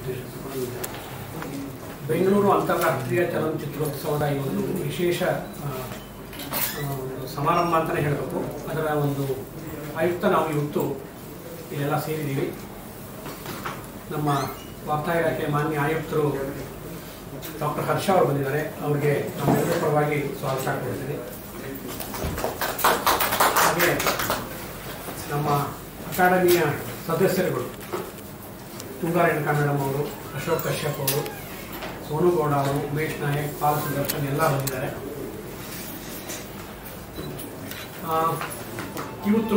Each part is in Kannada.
ಉದ್ದೇಶಿಸಿಕೊಂಡಿದೆ ಬೆಂಗಳೂರು ಅಂತಾರಾಷ್ಟ್ರೀಯ ಚಲನಚಿತ್ರೋತ್ಸವದ ಈ ಒಂದು ವಿಶೇಷ ಆ, ಆ, ಒಂದು ಸಮಾರಂಭ ಅಂತಲೇ ಹೇಳಬೇಕು ಅದರ ಒಂದು ಆಯುಕ್ತ ನಾವು ಇವತ್ತು ಇಲ್ಲೆಲ್ಲ ಸೇರಿದ್ದೀವಿ ನಮ್ಮ ವಾರ್ತಾ ಇಲಾಖೆ ಮಾನ್ಯ ಆಯುಕ್ತರು ಡಾಕ್ಟರ್ ಹರ್ಷ ಅವರು ಬಂದಿದ್ದಾರೆ ಅವರಿಗೆ ನಮ್ಮೆಲ್ಲರ ಪರವಾಗಿ ಸ್ವಾಗತ ಕೊಡ್ತೀನಿ ಹಾಗೆ ನಮ್ಮ ಅಕಾಡೆಮಿಯ ಸದಸ್ಯರುಗಳು ತುಂಗಾರಾಯಣ ಕನ್ನಡಂ ಅವರು ಅಶೋಕ್ ಕಶ್ಯಪ್ ಅವರು ಸೋನು ಗೌಡ ಅವರು ಉಮೇಶ್ ನಾಯಕ್ ಪಾಲ್ ಸುದರ್ಶನ್ ಎಲ್ಲ ಬಂದಿದ್ದಾರೆ ಆ, ಇವತ್ತು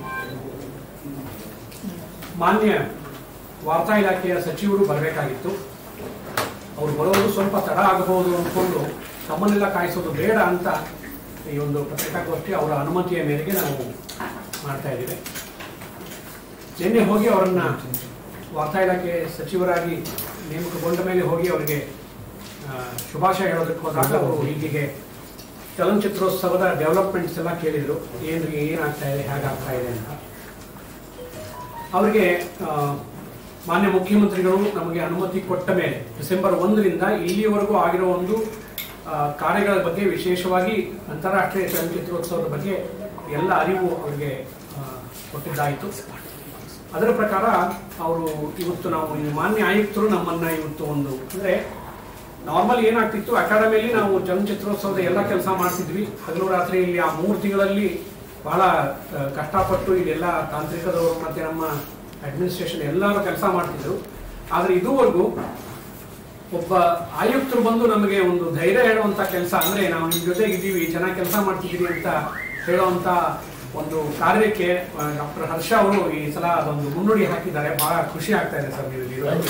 ಮಾನ್ಯ ವಾರ್ತಾ ಇಲಾಖೆಯ ಸಚಿವರು ಬರಬೇಕಾಗಿತ್ತು ಅವ್ರು ಬರೋದು ಸ್ವಲ್ಪ ತಡ ಆಗಬಹುದು ಅಂದ್ಕೊಂಡು ತಮ್ಮನ್ನೆಲ್ಲ ಕಾಯಿಸೋದು ಬೇಡ ಅಂತ ಈ ಒಂದು ಪತ್ರಿಕಾಗೋಷ್ಠಿ ಅವರ ಅನುಮತಿಯ ಮೇರೆಗೆ ನಾವು ಮಾಡ್ತಾ ಇದ್ದೀವಿ ನಿನ್ನೆ ಹೋಗಿ ಅವರನ್ನ ವಾರ್ತಾ ಇಲಾಖೆ ಸಚಿವರಾಗಿ ನೇಮಕಗೊಂಡ ಮೇಲೆ ಹೋಗಿ ಅವರಿಗೆ ಆ, ಶುಭಾಶಯ ಹೇಳೋದಕ್ಕೆ ಹೋದಾಗ ಅವರು ಹೀಗೆ ಚಲನಚಿತ್ರೋತ್ಸವದ ಡೆವಲಪ್ಮೆಂಟ್ಸ್ ಎಲ್ಲ ಕೇಳಿದರು ಏನು ಏನಾಗ್ತಾ ಇದೆ ಹೇಗಾಗ್ತಾ ಇದೆ ಅಂತ ಅವರಿಗೆ ಆ, ಮಾನ್ಯ ಮುಖ್ಯಮಂತ್ರಿಗಳು ನಮಗೆ ಅನುಮತಿ ಕೊಟ್ಟ ಮೇಲೆ ಡಿಸೆಂಬರ್ ಒಂದರಿಂದ ಇಲ್ಲಿಯವರೆಗೂ ಆಗಿರೋ ಒಂದು ಆ, ಕಾರ್ಯಗಳ ಬಗ್ಗೆ ವಿಶೇಷವಾಗಿ ಅಂತಾರಾಷ್ಟ್ರೀಯ ಚಲನಚಿತ್ರೋತ್ಸವದ ಬಗ್ಗೆ ಎಲ್ಲ ಅರಿವು ಅವರಿಗೆ ಆ, ಕೊಟ್ಟಿದ್ದಾಯಿತು ಅದರ ಪ್ರಕಾರ ಅವರು ಇವತ್ತು ನಾವು ಈ ಮಾನ್ಯ ಆಯುಕ್ತರು ನಮ್ಮನ್ನ ಇವತ್ತು ಒಂದು ಅಂದ್ರೆ ನಾರ್ಮಲ್ ಏನಾಗ್ತಿತ್ತು ಅಕಾಡೆಮಿಯಲ್ಲಿ ನಾವು ಚಲನಚಿತ್ರೋತ್ಸವದ ಎಲ್ಲ ಕೆಲಸ ಮಾಡ್ತಿದ್ವಿ ಹಗಲು ರಾತ್ರಿ ಇಲ್ಲಿ ಆ ಮೂರು ತಿಂಗಳಲ್ಲಿ ಬಹಳ ಆ, ಕಷ್ಟಪಟ್ಟು ಇಲ್ಲೆಲ್ಲ ತಾಂತ್ರಿಕದವರು ಮತ್ತೆ ನಮ್ಮ ಅಡ್ಮಿನಿಸ್ಟ್ರೇಷನ್ ಎಲ್ಲರೂ ಕೆಲಸ ಮಾಡ್ತಿದ್ರು ಆದ್ರೆ ಇದುವರೆಗೂ ಒಬ್ಬ ಆಯುಕ್ತರು ಬಂದು ನಮಗೆ ಒಂದು ಧೈರ್ಯ ಹೇಳುವಂತ ಕೆಲಸ ಅಂದ್ರೆ ನಾವು ನಿಮ್ ಜೊತೆಗಿದ್ದೀವಿ ಚೆನ್ನಾಗಿ ಕೆಲಸ ಮಾಡ್ತಿದ್ದೀವಿ ಅಂತ ಹೇಳುವಂತ ಒಂದು ಕಾರ್ಯಕ್ಕೆ ಡಾಕ್ಟರ್ ಹರ್ಷ ಅವರು ಈ ಸಲ ಅದೊಂದು ಮುನ್ನುಡಿ ಹಾಕಿದ್ದಾರೆ ಬಹಳ ಖುಷಿ ಆಗ್ತಾ ಇದೆ ಸರ್ ನೀವು ಇಲ್ಲಿ ಇರೋದು.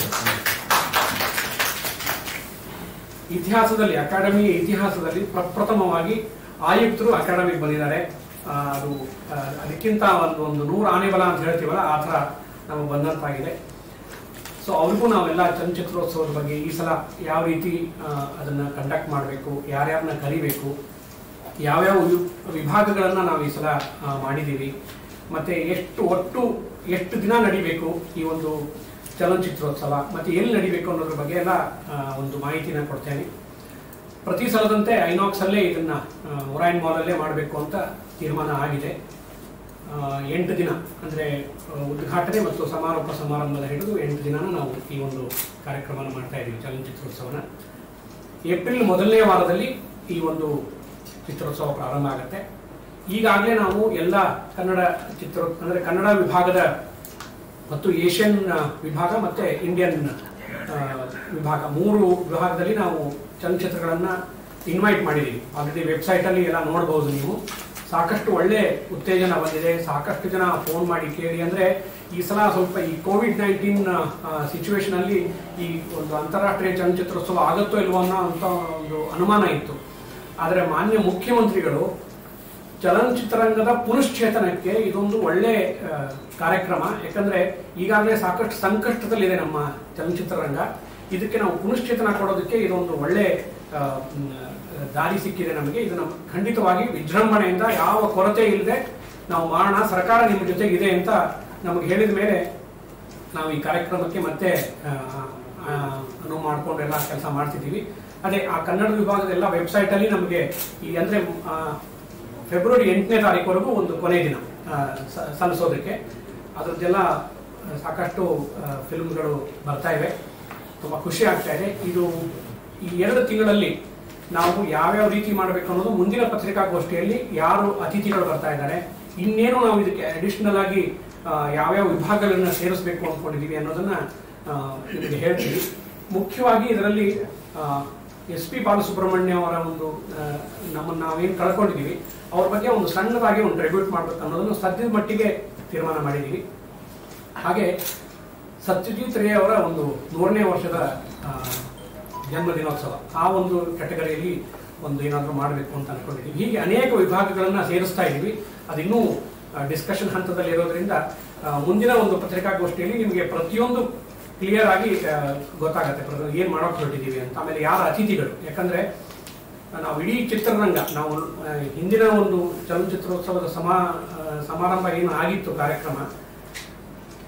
ಇತಿಹಾಸದಲ್ಲಿ ಅಕಾಡೆಮಿಯ ಇತಿಹಾಸದಲ್ಲಿ ಪ್ರಪ್ರಥಮವಾಗಿ ಆಯುಕ್ತರು ಅಕಾಡೆಮಿಗೆ ಬಂದಿದ್ದಾರೆ ಆ, ಅದು ಆ, ಅದಕ್ಕಿಂತ ಒಂದು ಒಂದು ನೂರು ಆನೆ ಬಲ ಅಂತ ಹೇಳ್ತೀವಲ್ಲ ಆ ಥರ ನಮಗೆ ಬಂದಂತಾಗಿದೆ ಸೊ ಅವ್ರಿಗೂ ನಾವೆಲ್ಲ ಚಲನಚಿತ್ರೋತ್ಸವದ ಬಗ್ಗೆ ಈ ಸಲ ಯಾವ ರೀತಿ ಆ, ಅದನ್ನ ಕಂಡಕ್ಟ್ ಮಾಡಬೇಕು ಯಾರ್ಯಾರನ್ನ ಕರಿಬೇಕು ಯಾವ್ಯಾವ ವಿ- ವಿಭಾಗಗಳನ್ನ ನಾವು ಈ ಸಲ ಆ, ಮಾಡಿದ್ದೀವಿ ಮತ್ತೆ ಎಷ್ಟು ಒಟ್ಟು ಎಷ್ಟು ದಿನ ನಡಿಬೇಕು ಈ ಒಂದು ಚಲನಚಿತ್ರೋತ್ಸವ ಮತ್ತೆ ಎಲ್ಲಿ ನಡಿಬೇಕು ಅನ್ನೋದ್ರ ಬಗ್ಗೆ ಎಲ್ಲ ಆ, ಒಂದು ಮಾಹಿತಿನ ಕೊಡ್ತೇನೆ ಪ್ರತಿ ಸಲದಂತೆ ಐನಾಕ್ಸ್ ಅಲ್ಲೇ ಇದನ್ನ ಒರೈನ್ ಮಾಲ್ ಅಲ್ಲೇ ಮಾಡಬೇಕು ಅಂತ ತೀರ್ಮಾನ ಆಗಿದೆ ಆ, ಎಂಟು ದಿನ ಅಂದ್ರೆ ಆ, ಉದ್ಘಾಟನೆ ಮತ್ತು ಸಮಾರೋಪ ಸಮಾರಂಭದ ಹಿಡಿದು ಎಂಟು ದಿನ ನಾವು ಈ ಒಂದು ಕಾರ್ಯಕ್ರಮನ ಮಾಡ್ತಾ ಇದ್ದೀವಿ ಚಲನಚಿತ್ರೋತ್ಸವನ ಏಪ್ರಿಲ್ ಮೊದಲನೇ ವಾರದಲ್ಲಿ ಈ ಒಂದು ಚಿತ್ರೋತ್ಸವ ಪ್ರಾರಂಭ ಆಗುತ್ತೆ ಈಗಾಗಲೇ ನಾವು ಎಲ್ಲ ಕನ್ನಡ ಚಿತ್ರ ಅಂದ್ರೆ ಕನ್ನಡ ವಿಭಾಗದ ಮತ್ತು ಏಷ್ಯನ್ ಆ, ವಿಭಾಗ ಮತ್ತೆ ಇಂಡಿಯನ್ ಆ, ವಿಭಾಗ ಮೂರು ವಿಭಾಗದಲ್ಲಿ ನಾವು ಚಲನಚಿತ್ರಗಳನ್ನ ಇನ್ವೈಟ್ ಮಾಡಿದ್ದೀವಿ ಆಲ್ರೆಡಿ ವೆಬ್ಸೈಟ್ ಅಲ್ಲಿ ಎಲ್ಲ ನೋಡಬಹುದು ನೀವು ಸಾಕಷ್ಟು ಒಳ್ಳೆ ಉತ್ತೇಜನ ಬಂದಿದೆ ಸಾಕಷ್ಟು ಜನ ಫೋನ್ ಮಾಡಿ ಕೇಳಿ ಅಂದ್ರೆ ಈ ಸಲ ಸ್ವಲ್ಪ ಈ ಕೋವಿಡ್ ನೈನ್ಟೀನ್ ಸಿಚುವೇಶನ್ ಅಲ್ಲಿ ಈ ಒಂದು ಅಂತಾರಾಷ್ಟ್ರೀಯ ಚಲನಚಿತ್ರೋತ್ಸವ ಆಗುತ್ತೋ ಇಲ್ವೋ ಅನ್ನೋ ಅಂತ ಒಂದು ಅನುಮಾನ ಇತ್ತು ಆದರೆ ಮಾನ್ಯ ಮುಖ್ಯಮಂತ್ರಿಗಳು ಚಲನಚಿತ್ರರಂಗದ ಪುನಶ್ಚೇತನಕ್ಕೆ ಇದೊಂದು ಒಳ್ಳೆ ಆ, ಕಾರ್ಯಕ್ರಮ ಯಾಕಂದ್ರೆ ಈಗಾಗಲೇ ಸಾಕಷ್ಟು ಸಂಕಷ್ಟದಲ್ಲಿದೆ ನಮ್ಮ ಚಲನಚಿತ್ರರಂಗ ಇದಕ್ಕೆ ನಾವು ಪುನಶ್ಚೇತನ ಕೊಡೋದಕ್ಕೆ ಇದೊಂದು ಒಳ್ಳೆ ಆ, ಮ್, ದಾರಿ ಸಿಕ್ಕಿದೆ ನಮಗೆ ಇದನ್ನ ಖಂಡಿತವಾಗಿ ವಿಜೃಂಭಣೆಯಿಂದ ಯಾವ ಕೊರತೆ ಇಲ್ಲದೆ ನಾವು ಮಾಡೋಣ ಸರ್ಕಾರ ನಿಮ್ಮ ಜೊತೆಗಿದೆ ಅಂತ ನಮಗೆ ಹೇಳಿದ ಮೇಲೆ ನಾವು ಈ ಕಾರ್ಯಕ್ರಮಕ್ಕೆ ಮತ್ತೆ ಆ, ಆ, ಅನುವು ಮಾಡ್ಕೊಂಡು ಎಲ್ಲ ಕೆಲಸ ಮಾಡ್ತಿದ್ದೀವಿ ಅದೇ ಆ ಕನ್ನಡ ವಿಭಾಗದ ಎಲ್ಲ ವೆಬ್ಸೈಟ್ ಅಲ್ಲಿ ನಮಗೆ ಈ ಅಂದ್ರೆ ಆ, ಫೆಬ್ರವರಿ ಎಂಟನೇ ತಾರೀಕುವರೆಗೂ ಒಂದು ಕೊನೆ ದಿನ ಆ, ಸ- ಸಲ್ಲಿಸೋದಕ್ಕೆ ಅದರದ್ದೆಲ್ಲ ಸಾಕಷ್ಟು ಫಿಲ್ಮ್ಗಳು ಬರ್ತಾ ಇವೆ ತುಂಬಾ ಖುಷಿ ಆಗ್ತಾ ಇದೆ ಇದು ಈ ಎರಡು ತಿಂಗಳಲ್ಲಿ ನಾವು ಯಾವ್ಯಾವ ರೀತಿ ಮಾಡಬೇಕು ಅನ್ನೋದು ಮುಂದಿನ ಪತ್ರಿಕಾಗೋಷ್ಠಿಯಲ್ಲಿ ಯಾರು ಅತಿಥಿಗಳು ಬರ್ತಾ ಇದ್ದಾರೆ ಇನ್ನೇನು ನಾವು ಇದಕ್ಕೆ ಅಡಿಷನಲ್ ಆಗಿ ಆ, ಯಾವ್ಯಾವ ವಿಭಾಗಗಳನ್ನ ಸೇರಿಸಬೇಕು ಅಂದ್ಕೊಂಡಿದೀವಿ ಅನ್ನೋದನ್ನ ಆ, ನಿಮಗೆ ಹೇಳ್ತೀವಿ ಮುಖ್ಯವಾಗಿ ಇದರಲ್ಲಿ ಎಸ್ ಪಿ ಬಾಲಸುಬ್ರಹ್ಮಣ್ಯ ಅವರ ಒಂದು ಆ, ನಮ್ಮನ್ನ ನಾವೇನು ಕಳ್ಕೊಂಡಿದೀವಿ ಅವ್ರ ಬಗ್ಗೆ ಒಂದು ಸಣ್ಣದಾಗಿ ಒಂದು ಟ್ರಿಬ್ಯೂಟ್ ಮಾಡ್ಬೇಕು ಅನ್ನೋದನ್ನು ಸದ್ಯದ ಮಟ್ಟಿಗೆ ತೀರ್ಮಾನ ಮಾಡಿದ್ದೀವಿ ಹಾಗೆ ಸತ್ಯಜಿತ್ ರೇ ಅವರ ಒಂದು ನೂರನೇ ವರ್ಷದ ಆ, ಜನ್ಮ ದಿನೋತ್ಸವ ಆ ಒಂದು ಕೆಟಗರಿಯಲ್ಲಿ ಒಂದು ಏನಾದರೂ ಮಾಡಬೇಕು ಅಂತ ಅನ್ಕೊಂಡಿದ್ದೀವಿ ಹೀಗೆ ಅನೇಕ ವಿಭಾಗಗಳನ್ನ ಸೇರಿಸ್ತಾ ಇದ್ದೀವಿ ಅದಿನ್ನೂ ಡಿಸ್ಕಷನ್ ಹಂತದಲ್ಲಿ ಇರೋದ್ರಿಂದ ಆ, ಮುಂದಿನ ಒಂದು ಪತ್ರಿಕಾಗೋಷ್ಠಿಯಲ್ಲಿ ನಿಮಗೆ ಪ್ರತಿಯೊಂದು ಕ್ಲಿಯರ್ ಆಗಿ ಆ, ಗೊತ್ತಾಗತ್ತೆ ಪ್ರ- ಏನ್ ಮಾಡೋಕೆ ಹೊರಟಿದ್ದೀವಿ ಅಂತ ಆಮೇಲೆ ಯಾರ ಅತಿಥಿಗಳು ಯಾಕಂದ್ರೆ ನಾವು ಇಡೀ ಚಿತ್ರರಂಗ ನಾವು ಆ, ಹಿಂದಿನ ಒಂದು ಚಲನಚಿತ್ರೋತ್ಸವದ ಸಮಾ ಆ, ಸಮಾರಂಭ ಏನು ಆಗಿತ್ತು ಕಾರ್ಯಕ್ರಮ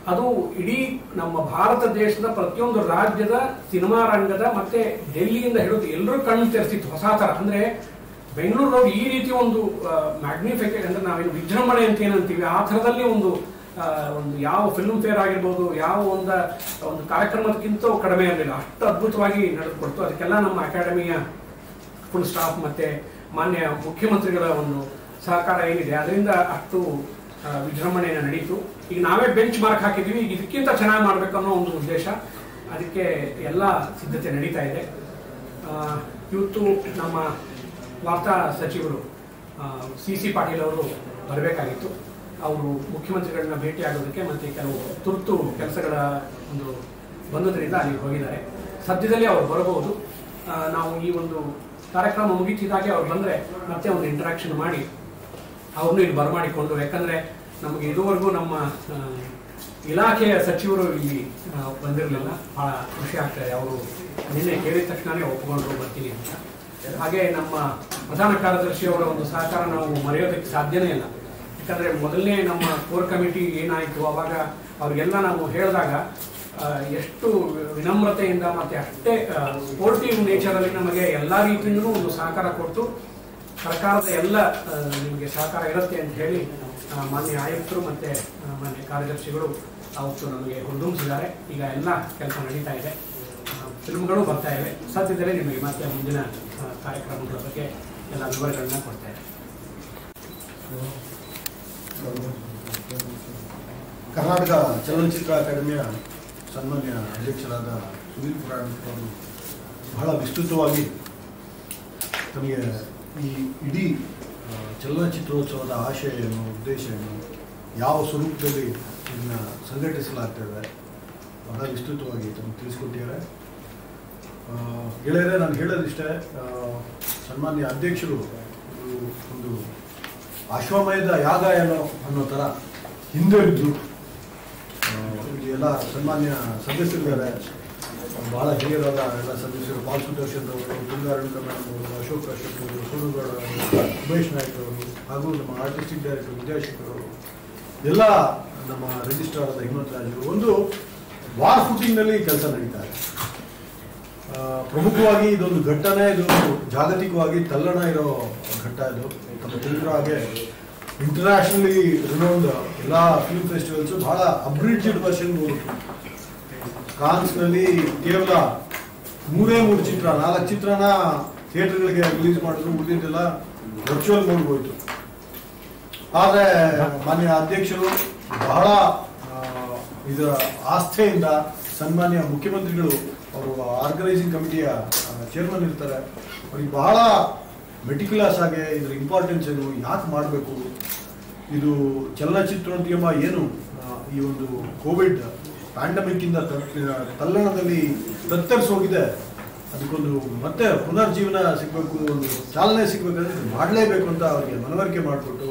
ಅದು ಇಡೀ ನಮ್ಮ ಭಾರತ ದೇಶದ ಪ್ರತಿಯೊಂದು ರಾಜ್ಯದ ಸಿನಿಮಾ ರಂಗದ ಮತ್ತೆ ಡೆಲ್ಲಿಯಿಂದ ಹಿಡಿದು ಎಲ್ಲರೂ ಕಣ್ಣು ತೆರೆಸಿತ್ತು ಹೊಸ ತರ ಅಂದ್ರೆ ಬೆಂಗಳೂರು ಈ ರೀತಿ ಒಂದು ಮ್ಯಾಗ್ನಿಫಿಕೆಟ್ ಅಂದ್ರೆ ನಾವೇನು ವಿಜೃಂಭಣೆ ಅಂತ ಏನಂತೀವಿ ಆ ಥರದಲ್ಲಿ ಒಂದು ಆ, ಒಂದು ಯಾವ ಫಿಲ್ಮ್ ಫೇರ್ ಆಗಿರ್ಬೋದು ಯಾವ ಒಂದು ಒಂದು ಕಾರ್ಯಕ್ರಮಕ್ಕಿಂತ ಕಡಿಮೆ ಇರಲಿಲ್ಲ ಅಷ್ಟು ಅದ್ಭುತವಾಗಿ ನಡೆದುಕೊಡ್ತು ಅದಕ್ಕೆಲ್ಲ ನಮ್ಮ ಅಕಾಡೆಮಿಯ ಫುಲ್ ಸ್ಟಾಫ್ ಮತ್ತೆ ಮಾನ್ಯ ಮುಖ್ಯಮಂತ್ರಿಗಳ ಒಂದು ಸಹಕಾರ ಏನಿದೆ ಅದರಿಂದ ಅಷ್ಟು ಆ, ವಿಜೃಂಭಣೆಯನ್ನು ನಡೀತು ಈಗ ನಾವೇ ಬೆಂಚ್ ಮಾರ್ಕ್ ಹಾಕಿದ್ವಿ ಈಗ ಇದಕ್ಕಿಂತ ಚೆನ್ನಾಗಿ ಮಾಡ್ಬೇಕು ಅನ್ನೋ ಒಂದು ಉದ್ದೇಶ ಅದಕ್ಕೆ ಎಲ್ಲ ಸಿದ್ಧತೆ ನಡೀತಾ ಇದೆ ಆ, ಇವತ್ತು ನಮ್ಮ ವಾರ್ತಾ ಸಚಿವರು ಸಿ ಸಿ ಪಾಟೀಲ್ ಅವರು ಬರಬೇಕಾಗಿತ್ತು ಅವರು ಮುಖ್ಯಮಂತ್ರಿಗಳನ್ನ ಭೇಟಿ ಆಗೋದಕ್ಕೆ ಮತ್ತೆ ಕೆಲವು ತುರ್ತು ಕೆಲಸಗಳ ಒಂದು ಬಂದದ್ರಿಂದ ಅಲ್ಲಿಗೆ ಹೋಗಿದ್ದಾರೆ ಸದ್ಯದಲ್ಲಿ ಅವರು ಬರಬಹುದು ಆ, ನಾವು ಈ ಒಂದು ಕಾರ್ಯಕ್ರಮ ಮುಗಿತಿದ್ದಾಗೆ ಅವ್ರು ಬಂದ್ರೆ ಮತ್ತೆ ಒಂದು ಇಂಟ್ರಾಕ್ಷನ್ ಮಾಡಿ ಅವ್ರನ್ನೂ ಇಲ್ಲಿ ಬರಮಾಡಿಕೊಂಡು ಯಾಕಂದ್ರೆ ನಮಗೆ ಇದುವರೆಗೂ ನಮ್ಮ ಆ, ಇಲಾಖೆಯ ಸಚಿವರು ಇಲ್ಲಿ ಆ, ಬಂದಿರಲಿಲ್ಲ ಬಹಳ ಖುಷಿ ಆಗ್ತದೆ ಅವರು ನಿನ್ನೆ ಕೇಳಿದ ತಕ್ಷಣನೇ ಒಪ್ಪಿಕೊಂಡ್ರು ಬರ್ತೀನಿ ಅಂತ ಹಾಗೆ ನಮ್ಮ ಪ್ರಧಾನ ಕಾರ್ಯದರ್ಶಿ ಅವರ ಒಂದು ಸಹಕಾರ ನಾವು ಮರೆಯೋದಕ್ಕೆ ಸಾಧ್ಯನೇ ಇಲ್ಲ ಯಾಕಂದ್ರೆ ಮೊದಲನೇ ನಮ್ಮ ಕೋರ್ ಕಮಿಟಿ ಏನಾಯಿತು ಅವಾಗ ಅವ್ರಿಗೆಲ್ಲ ನಾವು ಹೇಳಿದಾಗ ಆ, ಎಷ್ಟು ವಿನಮ್ರತೆಯಿಂದ ಮತ್ತೆ ಅಷ್ಟೇ ಸ್ಪೋರ್ಟಿವ್ ನೇಚರಲ್ಲಿ ನಮಗೆ ಎಲ್ಲ ರೀತಿಯಿಂದಲೂ ಒಂದು ಸಹಕಾರ ಕೊಟ್ಟು ಸರ್ಕಾರದ ಎಲ್ಲ ಆ, ನಿಮಗೆ ಸಹಕಾರ ಇರುತ್ತೆ ಅಂತ ಹೇಳಿ ಆ, ಮಾನ್ಯ ಆಯುಕ್ತರು ಮತ್ತೆ ಆ, ಮಾನ್ಯ ಕಾರ್ಯದರ್ಶಿಗಳು ಅವತ್ತು ನಮಗೆ ಹುರಿದುಂಬಿಸಿದ್ದಾರೆ ಈಗ ಎಲ್ಲ ಕೆಲಸ ನಡೀತಾ ಇದೆ ಆ, ಫಿಲ್ಮ್ಗಳು ಬರ್ತಾ ಇವೆ ಸದ್ಯದಲ್ಲೇ ನಿಮಗೆ ಮತ್ತೆ ಮುಂದಿನ ಆ, ಕಾರ್ಯಕ್ರಮಗಳ ಬಗ್ಗೆ ಎಲ್ಲ ವಿವರಗಳನ್ನ ಕೊಡ್ತಾ ಇದ್ದಾರೆ ಕರ್ನಾಟಕ ಚಲನಚಿತ್ರ ಅಕಾಡೆಮಿಯ ಸನ್ಮಾನ್ಯ ಅಧ್ಯಕ್ಷರಾದ ಸುನೀಲ್ ಪುರಾಣಿಕ್ ಅವರು ಬಹಳ ವಿಸ್ತೃತವಾಗಿ ತಮಗೆ ಈ ಇಡೀ ಆ, ಚಲನಚಿತ್ರೋತ್ಸವದ ಆಶಯ ಏನು ಉದ್ದೇಶ ಏನು ಯಾವ ಸ್ವರೂಪದಲ್ಲಿ ಇದನ್ನ ಸಂಘಟಿಸಲಾಗ್ತದೆ ಬಹಳ ವಿಸ್ತೃತವಾಗಿ ತಮಗೆ ತಿಳಿಸ್ಕೊಟ್ಟಿದ್ದಾರೆ ಆ, ಗೆಳೆಯರೇ ನಾನು ಹೇಳೋದಿಷ್ಟೇ ಆ, ಸನ್ಮಾನ್ಯ ಅಧ್ಯಕ್ಷರು ಒಂದು ಒಂದು ಅಶ್ವಮಯದ ಯಾಗ ಏನೋ ಅನ್ನೋ ಥರ ಹಿಂದೆ ಇದ್ದು ಆ, ಇಲ್ಲಿ ಎಲ್ಲ ಸನ್ಮಾನ್ಯ ಸದಸ್ಯರಿದ್ದಾರೆ ಬಹಳ ಹಿರಿಯರಾದ ಎಲ್ಲ ಸದಸ್ಯರು ಪಾಲ್ ಸುದರ್ಶನ್ ಅವರು ತುಂಗಾರಣ್ಕ ಮೇಡಮ್ ಅವರು ಅಶೋಕ್ ಅಶೋಕ್ ಅವರು ಸೋನುಗೌಡ ಅವರು ಉಮೇಶ್ ನಾಯ್ಕ್ ಅವರು ಹಾಗೂ ನಮ್ಮ ಆರ್ಟಿಸ್ಟಿಕ್ ಡೈರೆಕ್ಟರ್ ವಿದ್ಯಾಶೇಖರ್ ಅವರು ಎಲ್ಲ ನಮ್ಮ ರಿಜಿಸ್ಟ್ರಾರ್ ಆದ ಹಿಮಂತ್ ರಾಜ್ ಅವರು ಒಂದು ವಾರ್ ಫುಟಿಂಗ್ನಲ್ಲಿ ಕೆಲಸ ನಡೀತಾ ಇದೆ ಆ, ಪ್ರಮುಖವಾಗಿ ಇದೊಂದು ಘಟ್ಟನೆ ಇದು ಜಾಗತಿಕವಾಗಿ ತಲ್ಲಣ ಇರೋ ಘಟ್ಟ ಇದು ತಮ್ಮ ತಿಳಿದಿರೋ ಹಾಗೆ ಇಂಟರ್ನ್ಯಾಷನಲಿ ರಿನೌಂಡ್ ಎಲ್ಲ ಫಿಲ್ಮ್ ಫೆಸ್ಟಿವಲ್ಸ್ ಬಹಳ ಅಬ್ರಿಡ್ಜೆಡ್ ವರ್ಷನ್ ಫ್ರಾನ್ಸ್ನಲ್ಲಿ ಕೇವಲ ಮೂರೇ ಮೂರು ಚಿತ್ರ ನಾಲ್ಕು ಚಿತ್ರನ ಥಿಯೇಟರ್ಗಳಿಗೆ ರಿಲೀಸ್ ಮಾಡಿದ್ರು ಉಳಿದಿದ್ದೆಲ್ಲ ವರ್ಚುವಲ್ ಮೋಡ್ ಹೋಯ್ತು ಆದರೆ ಮಾನ್ಯ ಅಧ್ಯಕ್ಷರು ಬಹಳ ಆ, ಇದರ ಆಸ್ಥೆಯಿಂದ ಸನ್ಮಾನ್ಯ ಮುಖ್ಯಮಂತ್ರಿಗಳು ಅವರು ಆರ್ಗನೈಸಿಂಗ್ ಕಮಿಟಿಯ ಚೇರ್ಮನ್ ಇರ್ತಾರೆ ಅವ್ರಿಗೆ ಬಹಳ ಮೆಟಿಕ್ಯುಲಸ್ ಆಗಿ ಇದರ ಇಂಪಾರ್ಟೆನ್ಸ್ ಏನು ಯಾಕೆ ಮಾಡಬೇಕು ಇದು ಚಲನಚಿತ್ರೋದ್ಯಮ ಏನು ಆ, ಈ ಒಂದು ಕೋವಿಡ್ ಪ್ಯಾಂಡಮಿಕ್ ಇಂದ ತ- ತಲ್ಲಣದಲ್ಲಿ ತತ್ತರಿಸಿ ಹೋಗಿದೆ ಅದಕ್ಕೊಂದು ಮತ್ತೆ ಪುನರ್ಜೀವನ ಸಿಗಬೇಕು ಒಂದು ಚಾಲನೆ ಸಿಗಬೇಕಂದ್ರೆ ಇದು ಮಾಡಲೇಬೇಕು ಅಂತ ಅವರಿಗೆ ಮನವರಿಕೆ ಮಾಡಿಕೊಟ್ಟು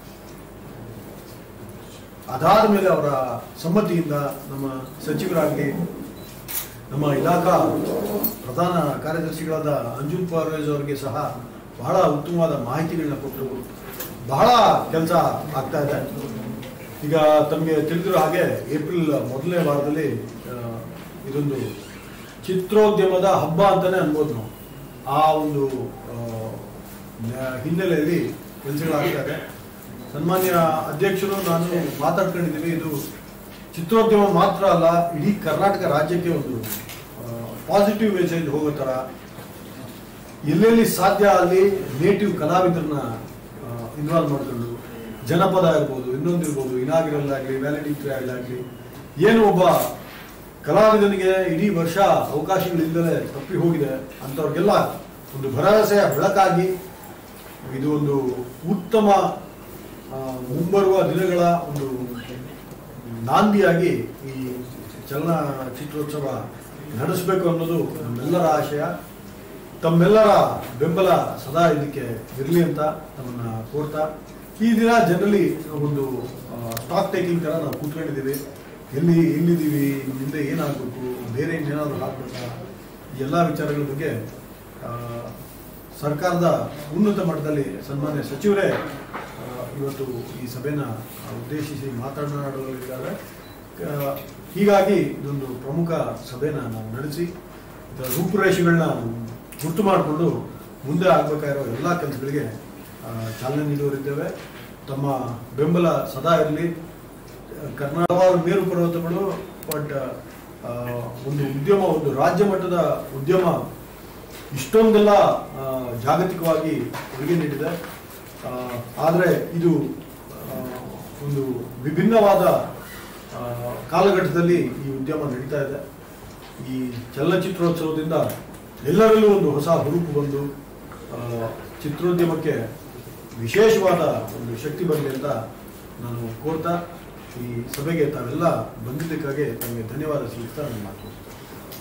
ಅದಾದ ಮೇಲೆ ಅವರ ಸಮ್ಮತಿಯಿಂದ ನಮ್ಮ ಸಚಿವರಾಗಲಿ ನಮ್ಮ ಇಲಾಖಾ ಪ್ರಧಾನ ಕಾರ್ಯದರ್ಶಿಗಳಾದ ಅಂಜುಲ್ ಪರ್ವೇಜ್ ಅವರಿಗೆ ಸಹ ಬಹಳ ಉತ್ತಮವಾದ ಮಾಹಿತಿಗಳನ್ನ ಕೊಟ್ಟು ಬಹಳ ಕೆಲಸ ಆಗ್ತಾ ಇದೆ ಈಗ ತಮಗೆ ತಿಳಿದಿರೋ ಹಾಗೆ ಏಪ್ರಿಲ್ ಮೊದಲನೇ ವಾರದಲ್ಲಿ ಆ, ಇದೊಂದು ಚಿತ್ರೋದ್ಯಮದ ಹಬ್ಬ ಅಂತಾನೆ ಅನ್ಬೋದು ನಾವು ಆ ಒಂದು ಆ, ನ- ಹಿನ್ನೆಲೆಯಲ್ಲಿ ಕೆಲಸಗಳಾಗ್ತಾ ಇದೆ ಸನ್ಮಾನ್ಯ ಅಧ್ಯಕ್ಷರು ನಾನು ಮಾತಾಡ್ಕೊಂಡಿದ್ದೀವಿ ಇದು ಚಿತ್ರೋದ್ಯಮ ಮಾತ್ರ ಅಲ್ಲ ಇಡೀ ಕರ್ನಾಟಕ ರಾಜ್ಯಕ್ಕೆ ಒಂದು ಪಾಸಿಟಿವ್ ಮೆಸೇಜ್ ಹೋಗೋ ಥರ ಎಲ್ಲೆಲ್ಲಿ ಸಾಧ್ಯ ಅಲ್ಲಿ ನೇಟಿವ್ ಕಲಾವಿದರನ್ನ ಇನ್ವಾಲ್ವ್ ಮಾಡ್ಕೊಂಡು ಜನಪದ ಇರ್ಬೋದು ಇನ್ನೊಂದು ಇರ್ಬೋದು ಇನಾಗಿರಲ್ ಆಗಲಿ ವ್ಯಾಲಿಡಿಕ್ಟರಿ ಆಗಲಿ ಏನು ಒಬ್ಬ ಕಲಾವಿದನಿಗೆ ಇಡೀ ವರ್ಷ ಅವಕಾಶಗಳಿಲ್ಲದೆ ತಪ್ಪಿ ಹೋಗಿದೆ ಅಂಥವ್ರಿಗೆಲ್ಲ ಒಂದು ಭರವಸೆಯ ಬೆಳಕಾಗಿ ಇದು ಒಂದು ಉತ್ತಮ ಆ, ಮುಂಬರುವ ದಿನಗಳ ಒಂದು ನಾಂದಿಯಾಗಿ ಈ ಚಲನಚಿತ್ರೋತ್ಸವ ನಡೆಸಬೇಕು ಅನ್ನೋದು ನಮ್ಮೆಲ್ಲರ ಆಶಯ ತಮ್ಮೆಲ್ಲರ ಬೆಂಬಲ ಸದಾ ಇದಕ್ಕೆ ಇರಲಿ ಅಂತ ನಮ್ಮನ್ನ ಕೋರ್ತಾ ಈ ದಿನ ಜನರಲಿ ಒಂದು ಸ್ಟಾಕ್ ಟೇಕಿಂಗ್ ತರ ನಾವು ಕೂತ್ಕೊಂಡಿದ್ದೀವಿ ಎಲ್ಲಿ ಎಲ್ಲಿದ್ದೀವಿ ನಮ್ಮ ಹಿಂದೆ ಏನಾಗಬೇಕು ಬೇರೆ ಇನ್ನೇನಾದ್ರು ಹಾಕ್ಬೇಕಾ ಈ ಎಲ್ಲ ವಿಚಾರಗಳ ಬಗ್ಗೆ ಆ, ಸರ್ಕಾರದ ಉನ್ನತ ಮಟ್ಟದಲ್ಲಿ ಸನ್ಮಾನ್ಯ ಸಚಿವರೇ ಆ, ಇವತ್ತು ಈ ಸಭೆನ ಉದ್ದೇಶಿಸಿ ಮಾತನಾಡಲಿದ್ದಾರೆ ಆ, ಹೀಗಾಗಿ ಇದೊಂದು ಪ್ರಮುಖ ಸಭೆನ ನಾವು ನಡೆಸಿ ಇದರ ರೂಪುರೇಷೆಗಳನ್ನ ಗುರ್ತು ಮಾಡಿಕೊಂಡು ಮುಂದೆ ಆಗಬೇಕಾಗಿರೋ ಎಲ್ಲ ಕೆಲಸಗಳಿಗೆ ಆ, ಚಾಲನೆ ನೀಡುವರಿದ್ದೇವೆ ತಮ್ಮ ಬೆಂಬಲ ಸದಾ ಇರಲಿ ಕರ್ನಾಟಕ ಮೇರು ಪರ್ವತಗಳು ಬಟ್ ಒಂದು ಉದ್ಯಮ ಒಂದು ರಾಜ್ಯ ಮಟ್ಟದ ಉದ್ಯಮ ಇಷ್ಟೊಂದೆಲ್ಲ ಆ, ಜಾಗತಿಕವಾಗಿ ಕೊಡುಗೆ ನೀಡಿದೆ ಆದರೆ ಇದು ಆ, ಒಂದು ವಿಭಿನ್ನವಾದ ಆ, ಕಾಲಘಟ್ಟದಲ್ಲಿ ಈ ಉದ್ಯಮ ನಡೀತಾ ಇದೆ ಈ ಚಲನಚಿತ್ರೋತ್ಸವದಿಂದ ಎಲ್ಲರಲ್ಲೂ ಒಂದು ಹೊಸ ಹುರುಪು ಬಂದು ಆ, ಚಿತ್ರೋದ್ಯಮಕ್ಕೆ ವಿಶೇಷವಾದ ಒಂದು ಶಕ್ತಿ ಬರಲಿ ಅಂತ ನಾನು ಕೋರ್ತಾ ಈ ಸಭೆಗೆ ತಾವೆಲ್ಲ ಬಂದಿದ್ದಕ್ಕಾಗಿ ತಮಗೆ ಧನ್ಯವಾದ ಸಲ್ಲಿಸ್ತಾ ನನ್ನ ಮಾತು ಮುಗಿಸ್ತೇನೆ.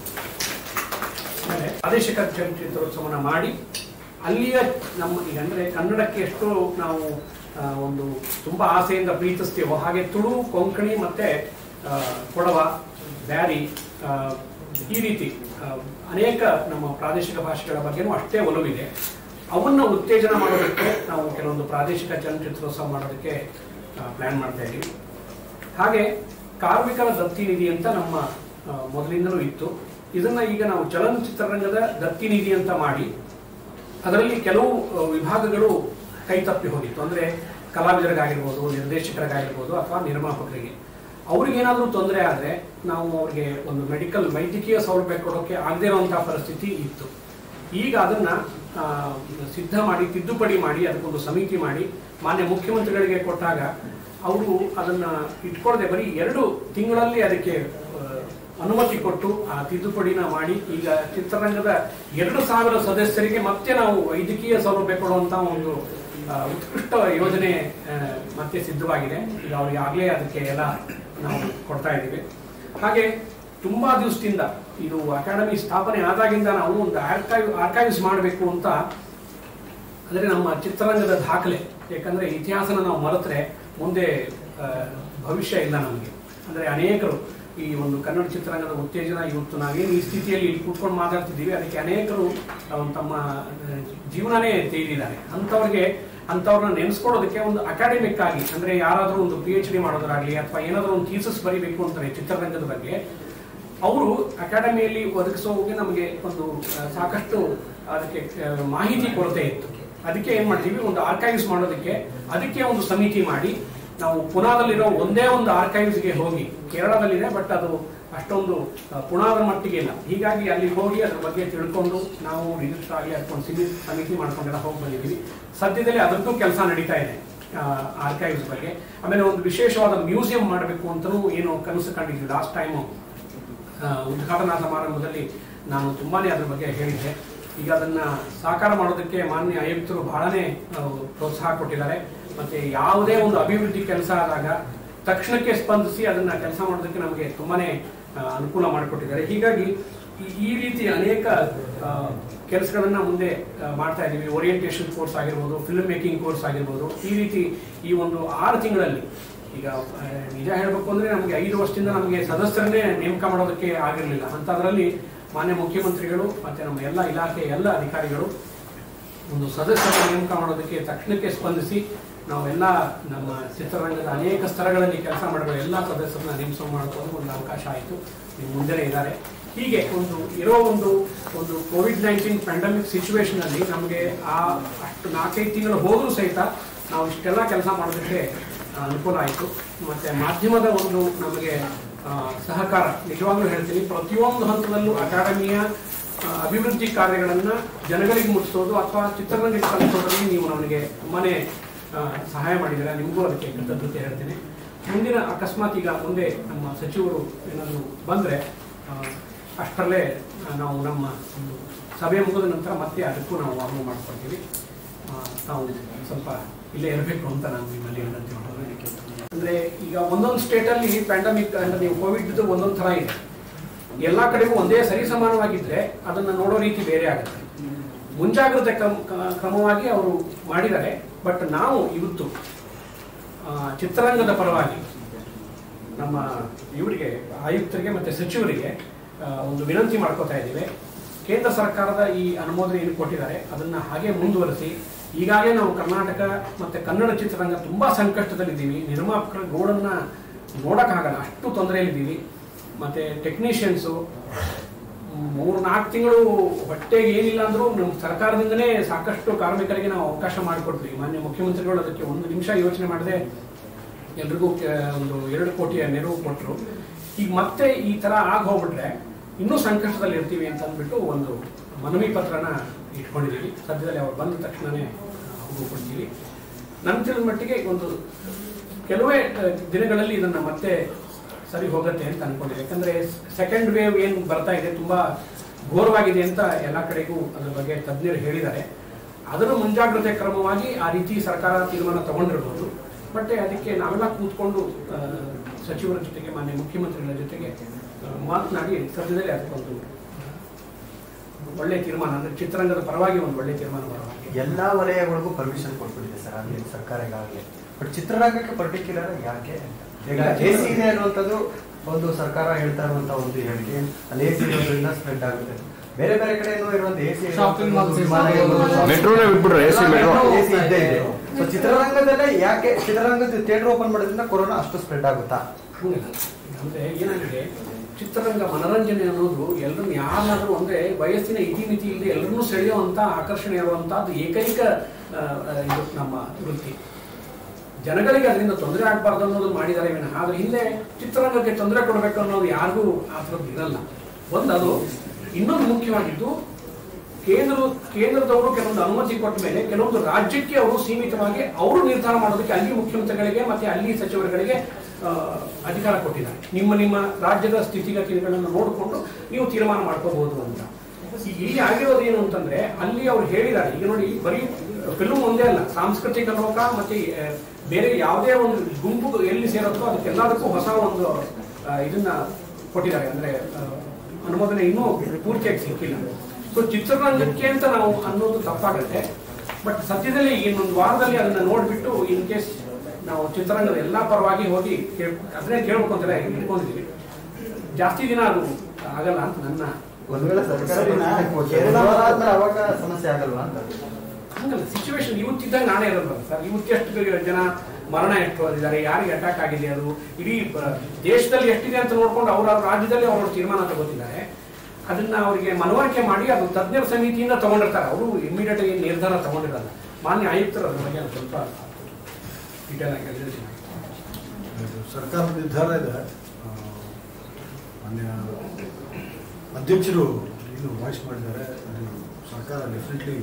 ಆಮೇಲೆ ಪ್ರಾದೇಶಿಕ ಚಲನಚಿತ್ರೋತ್ಸವನ ಮಾಡಿ ಅಲ್ಲಿಯ ನಮ್ಮ ಈಗ ಅಂದ್ರೆ ಕನ್ನಡಕ್ಕೆ ಎಷ್ಟು ನಾವು ಆ, ಒಂದು ತುಂಬಾ ಆಸೆಯಿಂದ ಪ್ರೀತಿಸ್ತೀವೋ ಹಾಗೆ ತುಳು ಕೊಂಕಣಿ ಮತ್ತೆ ಆ, ಕೊಡವ ಬ್ಯಾರಿ ಆ, ಈ ರೀತಿ ಆ, ಅನೇಕ ನಮ್ಮ ಪ್ರಾದೇಶಿಕ ಭಾಷೆಗಳ ಬಗ್ಗೆನೂ ಅಷ್ಟೇ ಒಲವಿದೆ ಅವನ್ನ ಉತ್ತೇಜನ ಮಾಡೋದಕ್ಕೆ ನಾವು ಕೆಲವೊಂದು ಪ್ರಾದೇಶಿಕ ಚಲನಚಿತ್ರೋತ್ಸವ ಮಾಡೋದಕ್ಕೆ ಪ್ಲಾನ್ ಮಾಡ್ತಾ ಇದ್ದೀವಿ ಹಾಗೆ ಕಾರ್ಮಿಕರ ದತ್ತಿ ನಿಧಿ ಅಂತ ನಮ್ಮ ಆ, ಮೊದಲಿಂದಲೂ ಇತ್ತು ಇದನ್ನ ಈಗ ನಾವು ಚಲನಚಿತ್ರರಂಗದ ದತ್ತಿ ನಿಧಿ ಅಂತ ಮಾಡಿ ಅದರಲ್ಲಿ ಕೆಲವು ಆ, ವಿಭಾಗಗಳು ಕೈ ತಪ್ಪಿ ಹೋಗಿತ್ತು ಅಂದ್ರೆ ಕಲಾವಿದರಿಗಾಗಿರ್ಬೋದು ನಿರ್ದೇಶಕರಿಗಾಗಿರ್ಬೋದು ಅಥವಾ ನಿರ್ಮಾಪಕರಿಗೆ ಅವ್ರಿಗೇನಾದ್ರೂ ತೊಂದರೆ ಆದ್ರೆ ನಾವು ಅವ್ರಿಗೆ ಒಂದು ಮೆಡಿಕಲ್ ವೈದ್ಯಕೀಯ ಸೌಲಭ್ಯ ಕೊಡೋಕೆ ಆಗದೇ ಇರುವಂತಹ ಪರಿಸ್ಥಿತಿ ಇತ್ತು ಈಗ ಅದನ್ನ ಆ, ಸಿದ್ಧ ಮಾಡಿ ತಿದ್ದುಪಡಿ ಮಾಡಿ ಅದಕ್ಕೊಂದು ಸಮಿತಿ ಮಾಡಿ ಮಾನ್ಯ ಮುಖ್ಯಮಂತ್ರಿಗಳಿಗೆ ಕೊಟ್ಟಾಗ ಅವರು ಅದನ್ನ ಇಟ್ಕೊಳ್ಳದೆ ಬರೀ ಎರಡು ತಿಂಗಳಲ್ಲಿ ಅದಕ್ಕೆ ಆ, ಅನುಮತಿ ಕೊಟ್ಟು ಆ ತಿದ್ದುಪಡಿನ ಮಾಡಿ ಈಗ ಚಿತ್ರರಂಗದ ಎರಡು ಸಾವಿರ ಸದಸ್ಯರಿಗೆ ಮತ್ತೆ ನಾವು ವೈದ್ಯಕೀಯ ಸೌಲಭ್ಯ ಕೊಡುವಂತ ಒಂದು ಆ, ಉತ್ಕೃಷ್ಟ ಯೋಜನೆ ಆ, ಮತ್ತೆ ಸಿದ್ಧವಾಗಿದೆ ಈಗ ಅವರಿಗೆ ಆಗ್ಲೇ ಅದಕ್ಕೆ ಎಲ್ಲ ನಾವು ಕೊಡ್ತಾ ಇದ್ದೀವಿ ಹಾಗೆ ತುಂಬಾ ದಿವಸದಿಂದ ಇದು ಅಕಾಡೆಮಿ ಸ್ಥಾಪನೆ ಆದಾಗಿಂದ ನಾವು ಒಂದು ಆರ್ಕೈವ್ ಆರ್ಕೈವ್ಸ್ ಮಾಡಬೇಕು ಅಂತ ಅಂದ್ರೆ ನಮ್ಮ ಚಿತ್ರರಂಗದ ದಾಖಲೆ ಯಾಕಂದ್ರೆ ಇತಿಹಾಸನ ನಾವು ಮರೆತ್ರೆ ಮುಂದೆ ಆ, ಭವಿಷ್ಯ ಇಲ್ಲ ನಮಗೆ ಅಂದ್ರೆ ಅನೇಕರು ಈ ಒಂದು ಕನ್ನಡ ಚಿತ್ರರಂಗದ ಉತ್ತೇಜನ ಇವತ್ತು ನಾವೇನು ಈ ಸ್ಥಿತಿಯಲ್ಲಿ ಇಲ್ಲಿ ಕೂತ್ಕೊಂಡು ಮಾತಾಡ್ತಿದ್ದೀವಿ ಅದಕ್ಕೆ ಅನೇಕರು ಆ, ತಮ್ಮ ಆ, ಜೀವನನೇ ತೆಗೆದಿದ್ದಾರೆ ಅಂಥವ್ರಿಗೆ ಅಂಥವ್ರನ್ನ ನೆನೆಸ್ಕೊಳ್ಳೋದಕ್ಕೆ ಒಂದು ಅಕಾಡೆಮಿಕ್ ಆಗಿ ಅಂದ್ರೆ ಯಾರಾದರೂ ಒಂದು ಪಿ ಎಚ್ ಡಿ ಮಾಡೋದಾಗ್ಲಿ ಅಥವಾ ಏನಾದರೂ ಒಂದು ಥೀಸಸ್ ಬರಿಬೇಕು ಅಂತಾರೆ ಚಿತ್ರರಂಗದ ಬಗ್ಗೆ ಅವರು ಅಕಾಡೆಮಿಯಲ್ಲಿ ಒದಗಿಸೋಕೆ ನಮಗೆ ಒಂದು ಆ, ಸಾಕಷ್ಟು ಅದಕ್ಕೆ ಆ, ಮಾಹಿತಿ ಕೊರತೆ ಇತ್ತು ಅದಕ್ಕೆ ಏನ್ ಮಾಡ್ತೀವಿ ಒಂದು ಆರ್ಕೈವ್ಸ್ ಮಾಡೋದಕ್ಕೆ ಅದಕ್ಕೆ ಒಂದು ಸಮಿತಿ ಮಾಡಿ ನಾವು ಪುನಾದಲ್ಲಿರೋ ಒಂದೇ ಒಂದು ಆರ್ಕೈವ್ಸ್ಗೆ ಹೋಗಿ ಕೇರಳದಲ್ಲಿದೆ ಬಟ್ ಅದು ಅಷ್ಟೊಂದು ಆ, ಪುಣಾದ ಮಟ್ಟಿಗೆ ಇಲ್ಲ ಹೀಗಾಗಿ ಅಲ್ಲಿ ಹೋಗಿ ಅದ್ರ ಬಗ್ಗೆ ತಿಳ್ಕೊಂಡು ನಾವು ರಿಜಿಸ್ಟರ್ ಆಗಿ ಅದಕ್ಕೊಂದು ಸಿಮಿ ಸಮಿತಿ ಮಾಡ್ಕೊಂಡೆಲ್ಲ ಹೋಗಿ ಬಂದಿದ್ದೀವಿ ಸದ್ಯದಲ್ಲಿ ಅದರದ್ದು ಕೆಲಸ ನಡೀತಾ ಇದೆ ಆರ್ಕೈವ್ಸ್ ಬಗ್ಗೆ ಆಮೇಲೆ ಒಂದು ವಿಶೇಷವಾದ ಮ್ಯೂಸಿಯಂ ಮಾಡಬೇಕು ಅಂತಲೂ ಏನು ಕನಸು ಕಂಡಿದ್ವಿ ಲಾಸ್ಟ್ ಟೈಮು ಆ, ಉದ್ಘಾಟನಾ ಸಮಾರಂಭದಲ್ಲಿ ನಾನು ತುಂಬಾನೇ ಅದ್ರ ಬಗ್ಗೆ ಹೇಳಿದ್ದೆ ಈಗ ಅದನ್ನ ಸಾಕಾರ ಮಾಡೋದಕ್ಕೆ ಮಾನ್ಯ ಆಯುಕ್ತರು ಬಹಳನೇ ಆ, ಪ್ರೋತ್ಸಾಹ ಕೊಟ್ಟಿದ್ದಾರೆ ಮತ್ತೆ ಯಾವುದೇ ಒಂದು ಅಭಿವೃದ್ಧಿ ಕೆಲಸ ಆದಾಗ ತಕ್ಷಣಕ್ಕೆ ಸ್ಪಂದಿಸಿ ಅದನ್ನ ಕೆಲಸ ಮಾಡೋದಕ್ಕೆ ನಮಗೆ ತುಂಬಾನೇ ಆ, ಅನುಕೂಲ ಮಾಡಿಕೊಟ್ಟಿದ್ದಾರೆ ಹೀಗಾಗಿ ಈ- ಈ ರೀತಿ ಅನೇಕ ಕೆಲಸಗಳನ್ನ ಮುಂದೆ ಆ, ಮಾಡ್ತಾ ಇದ್ದೀವಿ ಓರಿಯಂಟೇಷನ್ ಕೋರ್ಸ್ ಆಗಿರ್ಬೋದು ಫಿಲ್ಮ್ ಮೇಕಿಂಗ್ ಕೋರ್ಸ್ ಆಗಿರ್ಬೋದು ಈ ರೀತಿ ಈ ಒಂದು ಆರು ತಿಂಗಳಲ್ಲಿ ಈಗ ಆ, ನಿಜ ಹೇಳಬೇಕು ಅಂದ್ರೆ ನಮಗೆ ಐದು ವರ್ಷದಿಂದ ನಮಗೆ ಸದಸ್ಯರನ್ನೇ ನೇಮಕ ಮಾಡೋದಕ್ಕೆ ಆಗಿರಲಿಲ್ಲ ಅಂತದ್ರಲ್ಲಿ ಮಾನ್ಯ ಮುಖ್ಯಮಂತ್ರಿಗಳು ಮತ್ತೆ ನಮ್ಮ ಎಲ್ಲ ಇಲಾಖೆ ಎಲ್ಲ ಅಧಿಕಾರಿಗಳು ಒಂದು ಸದಸ್ಯರ ನೇಮಕ ಮಾಡೋದಕ್ಕೆ ತಕ್ಷಣಕ್ಕೆ ಸ್ಪಂದಿಸಿ ನಾವೆಲ್ಲ ನಮ್ಮ ಚಿತ್ರರಂಗದ ಅನೇಕ ಸ್ತರಗಳಲ್ಲಿ ಕೆಲಸ ಮಾಡಿರೋ ಎಲ್ಲ ಸದಸ್ಯರನ್ನ ನೇಮಕ ಮಾಡೋದು ಒಂದು ಅವಕಾಶ ಆಯಿತು ನೀವು ಮುಂದೆನೇ ಇದ್ದಾರೆ ಹೀಗೆ ಒಂದು ಇರೋ ಒಂದು ಒಂದು ಕೋವಿಡ್ ನೈನ್ಟೀನ್ ಪ್ಯಾಂಡಮಿಕ್ ಸಿಚುವೇಶನ್ ಅಲ್ಲಿ ನಮಗೆ ಆ ಅಷ್ಟು ನಾಲ್ಕೈದು ತಿಂಗಳು ಹೋದ್ರೂ ಸಹಿತ ನಾವು ಇಷ್ಟೆಲ್ಲ ಕೆಲಸ ಮಾಡೋದಕ್ಕೆ ಆ, ಅನುಕೂಲ ಆಯಿತು ಮತ್ತೆ ಮಾಧ್ಯಮದ ಒಂದು ನಮಗೆ ಆ, ಸಹಕಾರ ನಿಜವಾಗ್ಲೂ ಹೇಳ್ತೀನಿ ಪ್ರತಿಯೊಂದು ಹಂತದಲ್ಲೂ ಅಕಾಡೆಮಿಯ ಆ, ಅಭಿವೃದ್ಧಿ ಕಾರ್ಯಗಳನ್ನ ಜನಗಳಿಗೆ ಮುಟ್ಟಿಸೋದು ಅಥವಾ ಚಿತ್ರರಂಗಕ್ಕೆ ತಲುಪಿಸೋದ್ರಲ್ಲಿ ನೀವು ನನಗೆ ತುಂಬಾನೇ ಆ, ಸಹಾಯ ಮಾಡಿದ್ದೀರಾ ನಿಮಗೂ ಅದಕ್ಕೆ ಕೃತಜ್ಞತೆ ಹೇಳ್ತೀನಿ ಮುಂದಿನ ಅಕಸ್ಮಾತ್ ಈಗ ಮುಂದೆ ನಮ್ಮ ಸಚಿವರು ಏನಾದರೂ ಬಂದ್ರೆ ಆ, ಅಷ್ಟರಲ್ಲೇ ಆ, ನಾವು ನಮ್ಮ ಒಂದು ಸಭೆ ಮುಗಿದ ನಂತರ ಮತ್ತೆ ಅದಕ್ಕೂ ನಾವು ವಾಹನ ಮಾಡ್ಕೊಳ್ತೀವಿ ಆ, ತಾವು ಸ್ವಲ್ಪ ಇಲ್ಲೇ ಇರಬೇಕು ಅಂತ ನಾನು ನಿಮ್ಮಲ್ಲಿ ವಿನಂತಿ ಮಾಡೋದು ಅಂದ್ರೆ ಈಗ ಒಂದೊಂದು ಸ್ಟೇಟ್ ಅಲ್ಲಿ ಪ್ಯಾಂಡಮಿಕ್ ಅಂದ್ರೆ ನೀವು ಕೋವಿಡ್ ಒಂದೊಂದು ತರ ಇದೆ ಎಲ್ಲಾ ಕಡೆಗೂ ಒಂದೇ ಸರಿ ಸಮಾನವಾಗಿದ್ರೆ ಅದನ್ನ ನೋಡೋ ರೀತಿ ಬೇರೆ ಆಗುತ್ತೆ ಮುಂಜಾಗ್ರತೆ ಕ್ರಮ ಕ- ಕ್ರಮವಾಗಿ ಅವರು ಮಾಡಿದ್ದಾರೆ ಬಟ್ ನಾವು ಇವತ್ತು ಆ, ಚಿತ್ರರಂಗದ ಪರವಾಗಿ ನಮ್ಮ ಇವರಿಗೆ ಆಯುಕ್ತರಿಗೆ ಮತ್ತೆ ಸಚಿವರಿಗೆ ಆ, ಒಂದು ವಿನಂತಿ ಮಾಡ್ಕೋತಾ ಇದ್ದೀವಿ ಕೇಂದ್ರ ಸರ್ಕಾರದ ಈ ಅನುಮೋದನೆ ಏನು ಕೊಟ್ಟಿದ್ದಾರೆ ಅದನ್ನ ಹಾಗೆ ಮುಂದುವರಿಸಿ ಈಗಾಗಲೇ ನಾವು ಕರ್ನಾಟಕ ಮತ್ತೆ ಕನ್ನಡ ಚಿತ್ರರಂಗ ತುಂಬಾ ಸಂಕಷ್ಟದಲ್ಲಿದ್ದೀವಿ ನಿರ್ಮಾಪಕರ ಗೋಳನ್ನ ನೋಡೋಕ್ಕಾಗಲ್ಲ ಅಷ್ಟು ತೊಂದರೆಯಲ್ಲಿದ್ದೀವಿ ಮತ್ತು ಟೆಕ್ನಿಷಿಯನ್ಸು ಮೂರು ನಾಲ್ಕು ತಿಂಗಳು ಹೊಟ್ಟೆಗೆ ಏನಿಲ್ಲ ಅಂದರೂ ನಮ್ಮ ಸರ್ಕಾರದಿಂದನೇ ಸಾಕಷ್ಟು ಕಾರ್ಮಿಕರಿಗೆ ನಾವು ಅವಕಾಶ ಮಾಡಿಕೊಟ್ವಿ ಮಾನ್ಯ ಮುಖ್ಯಮಂತ್ರಿಗಳು ಅದಕ್ಕೆ ಒಂದು ನಿಮಿಷ ಯೋಚನೆ ಮಾಡದೆ ಎಲ್ರಿಗೂ ಕೆ- ಒಂದು ಎರಡು ಕೋಟಿಯ ನೆರವು ಕೊಟ್ಟರು ಈಗ ಮತ್ತೆ ಈ ಥರ ಆಗಿ ಹೋಗ್ಬಿಟ್ರೆ ಇನ್ನೂ ಸಂಕಷ್ಟದಲ್ಲಿ ಇರ್ತೀವಿ ಅಂತ ಅಂದ್ಬಿಟ್ಟು ಒಂದು ಮನವಿ ಪತ್ರನ ಇಟ್ಕೊಂಡಿದ್ದೀವಿ ಸದ್ಯದಲ್ಲಿ ಅವ್ರು ಬಂದ ತಕ್ಷಣವೇ ಅವ್ರಿಗೂ ಕೊಡ್ತೀವಿ ನನ್ನ ತಿಳಿದ ಮಟ್ಟಿಗೆ ಒಂದು ಕೆಲವೇ ಆ, ದಿನಗಳಲ್ಲಿ ಇದನ್ನು ಮತ್ತೆ ಸರಿ ಹೋಗುತ್ತೆ ಅಂತ ಅನ್ಕೊಂಡಿದೆ ಯಾಕಂದ್ರೆ ಸೆಕೆಂಡ್ ವೇವ್ ಏನು ಬರ್ತಾ ಇದೆ ತುಂಬಾ ಘೋರವಾಗಿದೆ ಅಂತ ಎಲ್ಲ ಕಡೆಗೂ ಅದ್ರ ಬಗ್ಗೆ ತಜ್ಞರು ಹೇಳಿದ್ದಾರೆ ಅದರ ಮುಂಜಾಗ್ರತೆ ಕ್ರಮವಾಗಿ ಆ ರೀತಿ ಸರ್ಕಾರ ತೀರ್ಮಾನ ತಗೊಂಡಿರ್ಬೋದು ಬಟ್ ಅದಕ್ಕೆ ನಾವೆಲ್ಲ ಕೂತ್ಕೊಂಡು ಆ, ಸಚಿವರ ಜೊತೆಗೆ ಮಾನ್ಯ ಮುಖ್ಯಮಂತ್ರಿಗಳ ಜೊತೆಗೆ ಆ, ಮಾತನಾಡಿ ಸದ್ಯದಲ್ಲಿ ಅದಕ್ಕೊಂದು ಒಳ್ಳೆ ತೀರ್ಮಾನ ಅಂದ್ರೆ ಚಿತ್ರರಂಗದ ಪರವಾಗಿ ಒಂದು ಒಳ್ಳೆ ತೀರ್ಮಾನ ಬರವಾಗಿ ಎಲ್ಲಾ ವಲಯಗಳಿಗೂ ಪರ್ಮಿಷನ್ ಕೊಟ್ಬಿಟ್ಟಿದೆ ಸರ್ ಅಲ್ಲಿ ಸರ್ಕಾರ ಈಗಾಗಲೇ ಬಟ್ ಚಿತ್ರರಂಗಕ್ಕೆ ಪರ್ಟಿಕ್ಯುಲರ್ ಯಾಕೆ ಅಂತ ಈಗ ಎ ಸಿ ಇದೆ ಅನ್ನುವಂಥದ್ದು ಒಂದು ಸರ್ಕಾರ ಹೇಳ್ತಾ ಇರುವಂತ ಒಂದು ಹೇಳಿಕೆ ಅಲ್ಲಿ ಎ ಸಿ ಇರೋದ್ರಿಂದ ಸ್ಪ್ರೆಡ್ ಆಗುತ್ತೆ ಬೇರೆ ಬೇರೆ ಕಡೆ ಇರುವಂತ ಎ ಸಿ Shopping malls ಇದೆ. ಮೆಟ್ರೋನೇ ಬಿಟ್ಬಿಡ್ರೆ AC ಮೆಟ್ರೋ. ಎಸಿ ಇದ್ದೇ ಇದೆ ಸೊ ಚಿತ್ರರಂಗದಲ್ಲೇ ಯಾಕೆ ಚಿತ್ರರಂಗದ ಥಿಯೇಟರ್ ಓಪನ್ ಮಾಡೋದ್ರಿಂದ ಕೊರೋನಾ ಅಷ್ಟು ಸ್ಪ್ರೆಡ್ ಆಗುತ್ತಾ ಹಂಗಲ್ಲ ಅಂದ್ರೆ ಏನಾಗಿದೆ ಚಿತ್ರರಂಗ ಮನರಂಜನೆ ಅನ್ನೋದು ಎಲ್ಲರನ್ನು ಯಾರನ್ನಾದ್ರೂ ಅಂದ್ರೆ ವಯಸ್ಸಿನ ಇತಿಮಿತಿ ಇಲ್ಲದೆ ಎಲ್ಲರನ್ನೂ ಸೆಳೆಯುವಂತ ಆಕರ್ಷಣೆ ಇರುವಂತಹದ್ದು ಏಕೈಕ ಆ, ಆ, ಇದು ನಮ್ಮ ವೃತ್ತಿ ಜನಗಳಿಗೆ ಅದರಿಂದ ತೊಂದರೆ ಆಗಬಾರ್ದು ಅನ್ನೋದು ಮಾಡಿದ್ದಾರೆ ವಿನಃ ಆದ್ರೆ ಹಿಂದೆ ಚಿತ್ರರಂಗಕ್ಕೆ ತೊಂದರೆ ಕೊಡಬೇಕು ಅನ್ನೋದು ಯಾರಿಗೂ ಆ ಥರದ್ದು ಇರಲ್ಲ ಒಂದು ಅದು ಇನ್ನೊಂದು ಮುಖ್ಯವಾಗಿದ್ದು ಕೇಂದ್ರ ಕೇಂದ್ರದವರು ಕೆಲವೊಂದು ಅನುಮತಿ ಕೊಟ್ಟ ಮೇಲೆ ಕೆಲವೊಂದು ರಾಜ್ಯಕ್ಕೆ ಅವರು ಸೀಮಿತವಾಗಿ ಅವರು ನಿರ್ಧಾರ ಮಾಡೋದಕ್ಕೆ ಅಲ್ಲಿ ಮುಖ್ಯಮಂತ್ರಿಗಳಿಗೆ ಮತ್ತೆ ಅಲ್ಲಿ ಸಚಿವರುಗಳಿಗೆ ಆ, ಅಧಿಕಾರ ಕೊಟ್ಟಿದ್ದಾರೆ ನಿಮ್ಮ ನಿಮ್ಮ ರಾಜ್ಯದ ಸ್ಥಿತಿಗತಿಗಳನ್ನು ನೋಡಿಕೊಂಡು ನೀವು ತೀರ್ಮಾನ ಮಾಡ್ಕೋಬಹುದು ಅಂತ ಈಗ ಇಲ್ಲಿ ಆಗಿರೋದು ಏನು ಅಂತಂದ್ರೆ ಅಲ್ಲಿ ಅವ್ರು ಹೇಳಿದ್ದಾರೆ ಈಗ ನೋಡಿ ಬರೀ ಫಿಲ್ಮ್ ಒಂದೇ ಅಲ್ಲ ಸಾಂಸ್ಕೃತಿಕ ಲೋಕ ಮತ್ತೆ ಆ, ಬೇರೆ ಯಾವುದೇ ಒಂದು ಗುಂಪು ಎಲ್ಲಿ ಸೇರುತ್ತೋ ಅದಕ್ಕೆಲ್ಲದಕ್ಕೂ ಹೊಸ ಒಂದು ಆ, ಇದನ್ನ ಕೊಟ್ಟಿದ್ದಾರೆ ಅಂದ್ರೆ ಆ, ಅನುಮೋದನೆ ಇನ್ನೂ ಪೂರ್ತಿಯಾಗಿ ಸಿಕ್ಕಿಲ್ಲ ಸೊ ಚಿತ್ರರಂಗಕ್ಕೆ ಅಂತ ನಾವು ಅನ್ನೋದು ತಪ್ಪಾಗುತ್ತೆ ಬಟ್ ಸದ್ಯದಲ್ಲಿ ಇನ್ನೊಂದು ವಾರದಲ್ಲಿ ಅದನ್ನ ನೋಡ್ಬಿಟ್ಟು ಇನ್ ಕೇಸ್ ನಾವು ಚಿತ್ರರಂಗದ ಎಲ್ಲಾ ಪರವಾಗಿ ಹೋಗಿ ಕೇಳ್- ಅದನ್ನೇ ಕೇಳ್ಬೇಕು ಅಂತೆಲ್ಲ ಇಟ್ಕೊಂಡಿದ್ದೀವಿ ಜಾಸ್ತಿ ದಿನ ಅದು ಆಗಲ್ಲ ಅಂತ ನನ್ನ ಒಂದ್ ವೇಳೆ ಸರ್ಕಾರ ಸರಿನಾ? ಕೇರಳ ಆದ್ಮೇಲೆ ಅವಾಗ ಸಮಸ್ಯೆ ಆಗಲ್ವಾ ಅಂತ ಹಂಗಲ್ಲ ಸಿಚುವೇಶನ್ ಇವತ್ತಿದ್ದಾಗ ನಾಳೆ ಇರಲ್ಲ ಸರ್ ಇವತ್ತು ಎಷ್ಟು ಜನ ಮರಣ ಎಷ್ಟು ಹೊಂದಿದ್ದಾರೆ ಯಾರಿಗೆ ಅಟ್ಯಾಕ್ ಆಗಿದೆ ಅದು ಇಡೀ ಬ- ದೇಶದಲ್ಲಿ ಎಷ್ಟಿದೆ ಅಂತ ನೋಡ್ಕೊಂಡು ಅವರ ರಾಜ್ಯದಲ್ಲಿ ಅವರು ತೀರ್ಮಾನ ತಗೋತಿದ್ದಾರೆ ಅದನ್ನ ಅವರಿಗೆ ಮನವರಿಕೆ ಮಾಡಿ ಅದು ತಜ್ಞರ ಸಮಿತಿಯಿಂದ ತಗೊಂಡಿರ್ತಾರೆ ಅವರು ಇಮಿಡಿಯೇಟ್ ಆಗಿ ನಿರ್ಧಾರ ತಗೊಂಡಿರಲ್ಲ ಮಾನ್ಯ ಆಯುಕ್ತರು ಅದ್ರ ಬಗ್ಗೆ ಒಂದು ಸ್ವಲ್ಪ ಡೀಟೇಲ್ ಆಗಿ ತಿಳಿಸಿ ಇದು ಸರ್ಕಾರದ ನಿರ್ಧಾರ ಇದೆ ಆ, ಮಾನ್ಯ ಅಧ್ಯಕ್ಷರು ಏನು ವಾಯ್ಸ್ ಮಾಡಿದ್ದಾರೆ ಅದು ಸರ್ಕಾರ ಡೆಫಿನೆಟ್ಲಿ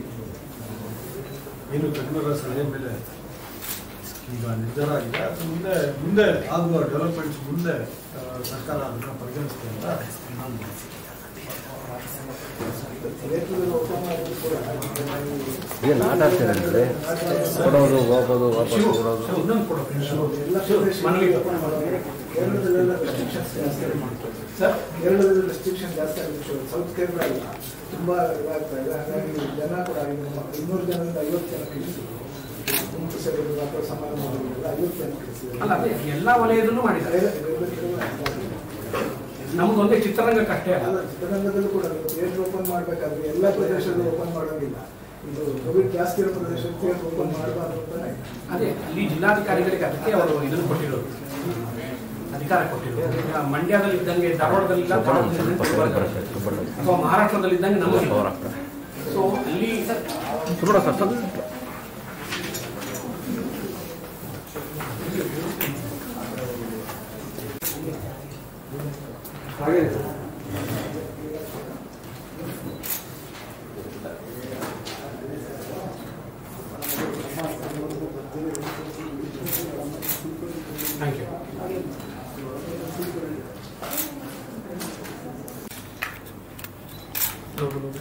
ಏನು ತಜ್ಞರ ಸಲಹೆ ಮೇಲೆ ಈಗ ನಿರ್ಧಾರ ಆಗಿದೆ ಅದು ಮುಂದೆ ಮುಂದೆ ಆಗುವ ಡೆವಲಪ್ಮೆಂಟ್ಸ್ ಮುಂದೆ ಆ, ಸರ್ಕಾರ ಅದನ್ನು ಪರಿಗಣಿಸುತ್ತೆ ಅಂತ ನಾನು ಏನು ಆಟ ಆಡ್ತೀರಂದ್ರೆ ಕೊಡೋದು ಹೋಗೋದು ವಾಪಸ್ ಕೊಡೋದು ಇನ್ನೊಂದು ಕೊಡು ಮನವಿ ಕೇರಳದಲ್ಲೆಲ್ಲ ರೆಸ್ಟ್ರಿಕ್ಷನ್ಸ್ ಜಾಸ್ತಿ ಸರ್ ಕೇರಳದಲ್ಲಿ ರೆಸ್ಟ್ರಿಕ್ಷನ್ ಜಾಸ್ತಿ ಆಗುತ್ತೆ ಸೌತ್ ಕೇರಳ ಇಲ್ಲ ತುಂಬಾ ಇದಾಗ್ತಾ ಇದೆ ಹಾಗಾಗಿ ಜನ ಕೂಡ ಈಗ ನಮ್ಮ ಇನ್ನೂರು ಜನರಿಂದ ಐವತ್ತು ಜನ ಇಳಿಸಿದ್ರು ಗುಂಪು ಸೇರಿದ್ರು ಅಥವಾ ಸಮಾರಂಭ ಮಾಡಿದ್ರಲ್ಲ ಐವತ್ತು ಜನ ಅಲ್ಲ ಅದೇ ಎಲ್ಲಾ ವಲಯದಲ್ಲೂ ಮಾಡಿದ್ದಾರೆ ನಮ್ದು ಒಂದೇ ಚಿತ್ರರಂಗಕ್ಕಷ್ಟೇ ಅಲ್ಲ ಅಲ್ಲ ಚಿತ್ರರಂಗದಲ್ಲೂ ಕೂಡ ಥಿಯೇಟರ್ ಓಪನ್ ಮಾಡಬೇಕಾದ್ರೆ ಎಲ್ಲ ಪ್ರದೇಶದಲ್ಲೂ ಓಪನ್ ಮಾಡೋದಿಲ್ಲ ಇದು ಕೋವಿಡ್ ಜಾಸ್ತಿ ಇರೋ ಪ್ರದೇಶಕ್ಕೆ ಥಿಯೇಟರ್ ಓಪನ್ ಮಾಡಬಾರ್ದು ಅಂತಾನೆ ಅದೇ ಅಲ್ಲಿ ಜಿಲ್ಲಾಧಿಕಾರಿಗಳಿಗೆ ಅದಕ್ಕೆ ಅವರು ಇದನ್ನು ಕೊಟ್ಟಿರೋದು ಅಧಿಕಾರ ಕೊಟ್ಟಿರೋದು ಈಗ ಮಂಡ್ಯದಲ್ಲಿ ಇದ್ದಂಗೆ ಧಾರವಾಡದಲ್ಲಿ ಇಲ್ಲ ದಾವಣಗೆರೆಯಲ್ಲಿ ಬರ್ತದೆ. ಅಥವಾ ಮಹಾರಾಷ್ಟ್ರದಲ್ಲಿ ಇದ್ದಂಗೆ ನಮಗೆ ಸೊ ಅಲ್ಲಿ ಸುಬ್ರಹ ಸರ್ ಸ್ವಲ್ಪ ಥ್ಯಾಂಕ್ ಯು ಹೌದು